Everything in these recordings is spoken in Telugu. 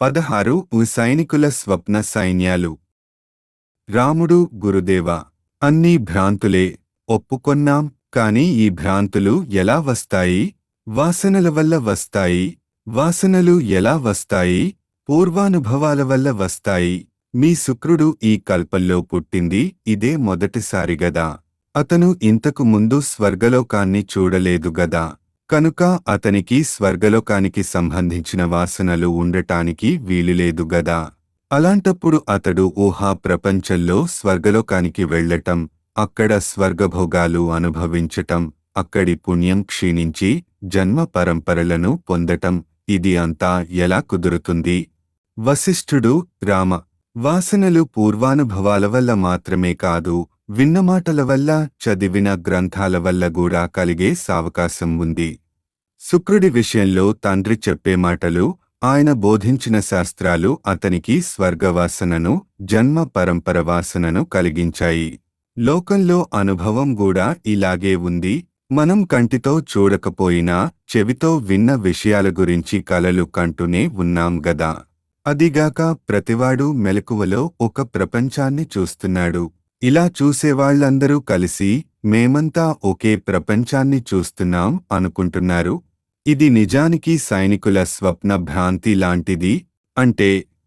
పదహారు ఉ సైనికుల స్వప్న సైన్యాలు రాముడు గురుదేవ అన్నీ భ్రాంతులే ఒప్పుకొన్నాం కాని ఈ భ్రాంతులు ఎలా వస్తాయి వాసనల వల్ల వస్తాయి వాసనలు ఎలా వస్తాయి పూర్వానుభవాల వల్ల వస్తాయి మీ శుక్రుడు ఈ కల్పంలో పుట్టింది ఇదే మొదటిసారిగదా అతను ఇంతకు ముందు స్వర్గలోకాన్ని చూడలేదు గదా కనుక అతనికి స్వర్గలోకానికి సంబంధించిన వాసనలు ఉండటానికి వీలులేదు గదా అలాంటప్పుడు అతడు ఊహా ప్రపంచంలో స్వర్గలోకానికి వెళ్ళటం అక్కడ స్వర్గభోగాలు అనుభవించటం అక్కడి పుణ్యం క్షీణించి జన్మ పరంపరలను పొందటం ఇది అంతా ఎలా కుదురుతుంది వశిష్ఠుడు రామ వాసనలు పూర్వానుభవాల వల్ల మాత్రమే కాదు విన్న మాటల వల్ల చదివిన గ్రంథాల వల్ల కూడా కలిగే సావకాశం ఉంది శుక్రుడి విషయంలో తండ్రి చెప్పే మాటలు ఆయన బోధించిన శాస్త్రాలు అతనికి స్వర్గవాసనను జన్మ పరంపర వాసనను కలిగించాయి లోకంలో అనుభవం కూడా ఇలాగే ఉంది మనం కంటితో చూడకపోయినా చెవితో విన్న విషయాల గురించి కలలు కంటూనే ఉన్నాం గదా అదిగాక ప్రతివాడు మెలకువలో ఒక ప్రపంచాన్ని చూస్తున్నాడు ఇలా చూసేవాళ్లందరూ కలిసి మేమంతా ఒకే ప్రపంచాన్ని చూస్తున్నాం అనుకుంటున్నారు ఇది నిజానికి సైనికుల స్వప్న భ్రాంతి లాంటిది అంటే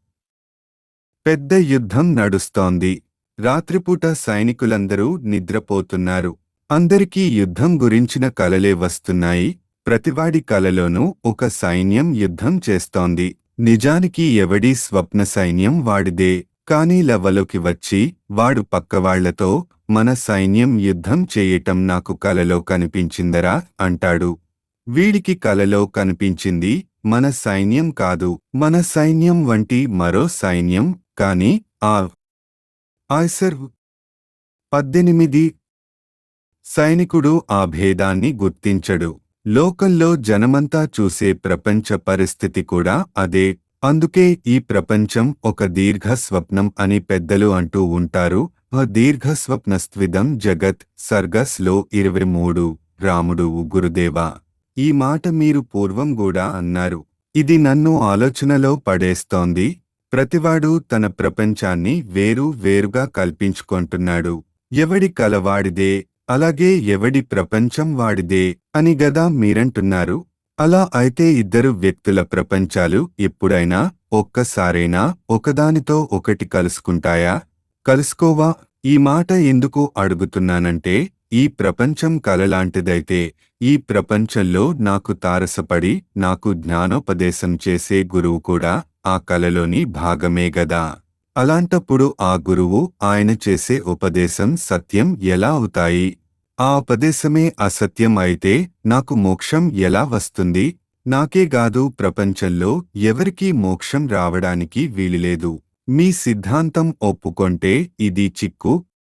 పెద్ద యుద్ధం నడుస్తోంది రాత్రిపూట సైనికులందరూ నిద్రపోతున్నారు అందరికీ యుద్ధం గురించిన కలలే వస్తున్నాయి ప్రతివాడి కలలోనూ ఒక సైన్యం యుద్ధం చేస్తోంది నిజానికి ఎవడి స్వప్న సైన్యం వాడిదే కానీ లవ్వలోకి వచ్చి వాడు పక్కవాళ్లతో మన సైన్యం యుద్ధం చేయటం నాకు కలలో కనిపించిందరా అంటాడు వీడికి కలలో కనిపించింది మన సైన్యం కాదు మన సైన్యం వంటి మరో సైన్యం కాని ఆ ఆయ్సర్ పద్దెనిమిది సైనికుడు ఆ భేదాన్ని గుర్తించడు లోకంలో జనమంతా చూసే ప్రపంచ పరిస్థితి కూడా అదే అందుకే ఈ ప్రపంచం ఒక దీర్ఘ స్వప్నం అని పెద్దలు అంటూ ఉంటారు ఆ దీర్ఘ స్వప్నస్త్విదం జగత్ సర్గస్లో ఇరవై మూడు రాముడు గురుదేవా ఈ మాట మీరు పూర్వం కూడా అన్నారు ఇది నన్ను ఆలోచనలో పడేస్తోంది ప్రతివాడు తన ప్రపంచాన్ని వేరు వేరుగా కల్పించుకొంటున్నాడు ఎవడి కలవాడిదే అలాగే ఎవడి ప్రపంచం వాడిదే అని గదా మీరంటున్నారు అలా అయితే ఇద్దరు వ్యక్తుల ప్రపంచాలు ఎప్పుడైనా ఒక్కసారైనా ఒకదానితో ఒకటి కలుసుకుంటాయా కలుసుకోవా ఈ మాట ఎందుకు అడుగుతున్నానంటే ఈ ప్రపంచం కలలాంటిదైతే ఈ ప్రపంచంలో నాకు తారసపడి నాకు జ్ఞానోపదేశం చేసే గురువు కూడా ఆ కలలోని భాగమే గదా అలాంటప్పుడు ఆ గురువు ఆయన చేసే ఉపదేశం సత్యం ఎలా అవుతాయి ఆ ఉపదేశమే అసత్యం అయితే నాకు మోక్షం ఎలా వస్తుంది నాకే గాదు ప్రపంచంలో ఎవరికీ మోక్షం రావడానికి వీలులేదు మీ సిద్ధాంతం ఒప్పుకొంటే ఇది చిక్కు